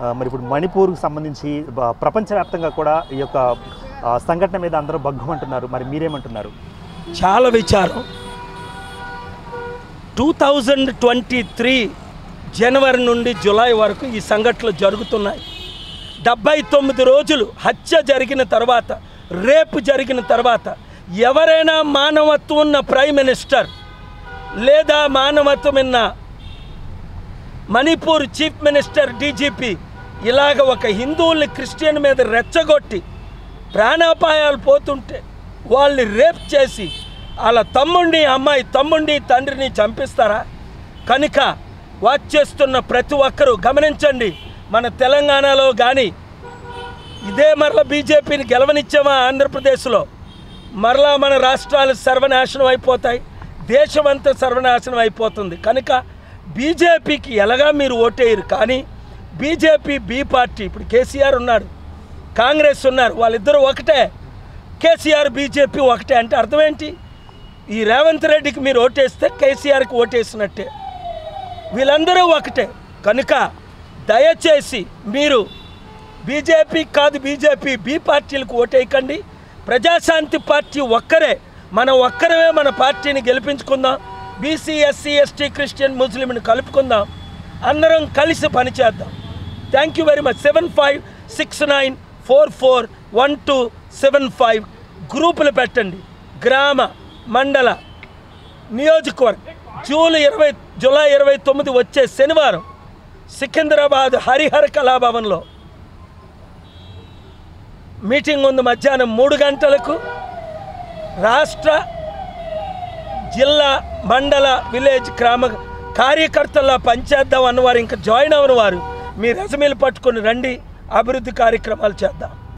ఆ, మరి ఇప్పుడు మణిపూర్కి సంబంధించి బ- ప్రపంచవ్యాప్తంగా కూడా ఈ యొక్క ఆ, సంఘటన మీద అందరూ బగ్గుమంటున్నారు మరి మీరేమంటున్నారు చాలా విచారం టూ థౌజండ్ ట్వంటీ త్రీ జనవరి నుండి జూలై వరకు ఈ సంఘటనలు జరుగుతున్నాయి డెబ్బై తొమ్మిది రోజులు హత్య జరిగిన తర్వాత రేపు జరిగిన తర్వాత ఎవరైనా మానవత్వం ఉన్న ప్రైమ్ మినిస్టర్ లేదా మానవత్వం ఉన్న మణిపూర్ చీఫ్ మినిస్టర్ డీజీపీ ఇలాగ ఒక హిందువుల్ని క్రిస్టియన్ మీద రెచ్చగొట్టి ప్రాణాపాయాలు పోతుంటే వాళ్ళని రేప్ చేసి వాళ్ళ తమ్ముడిని అమ్మాయి తమ్ముడిని తండ్రిని చంపిస్తారా కనుక వాచ్ చేస్తున్న ప్రతి ఒక్కరూ గమనించండి మన తెలంగాణలో కానీ ఇదే మరల బీజేపీని గెలవనిచ్చామా ఆంధ్రప్రదేశ్లో మరలా మన రాష్ట్రాలు సర్వనాశనం అయిపోతాయి దేశమంతా సర్వనాశనం అయిపోతుంది కనుక బీజేపీకి ఎలాగా మీరు ఓటేయరు కానీ బీజేపీ బీ పార్టీ ఇప్పుడు కేసీఆర్ ఉన్నాడు కాంగ్రెస్ ఉన్నారు వాళ్ళిద్దరూ ఒకటే కేసీఆర్ బీజేపీ ఒకటే అంటే అర్థం ఏంటి ఈ రేవంత్ రెడ్డికి మీరు ఓటేస్తే కేసీఆర్కి ఓటేసినట్టే వీళ్ళందరూ ఒకటే కనుక దయచేసి మీరు బీజేపీ కాదు బీజేపీ బి పార్టీలకు ఓటేయకండి ప్రజాశాంతి పార్టీ ఒక్కరే మన ఒక్కరమే మన పార్టీని గెలిపించుకుందాం బీసీ ఎస్సీ ఎస్టీ క్రిస్టియన్ ముస్లింని కలుపుకుందాం అందరం కలిసి పనిచేద్దాం thank you very much seven five six nine four four one two seven five గ్రూపులు పెట్టండి గ్రామ మండల నియోజకవర్గం జూలై ఇరవై జూలై ఇరవై తొమ్మిది వచ్చే శనివారం సికింద్రాబాద్ హరిహర కళాభవన్లో మీటింగ్ ఉంది మధ్యాహ్నం మూడు గంటలకు రాష్ట్ర జిల్లా మండల విలేజ్ గ్రామ కార్యకర్తల్లా పనిచేద్దాం అన్నవారు ఇంకా జాయిన్ అవ్వని వారు మీ రెజమీలు పట్టుకొని రండి అభివృద్ధి కార్యక్రమాలు చేద్దాం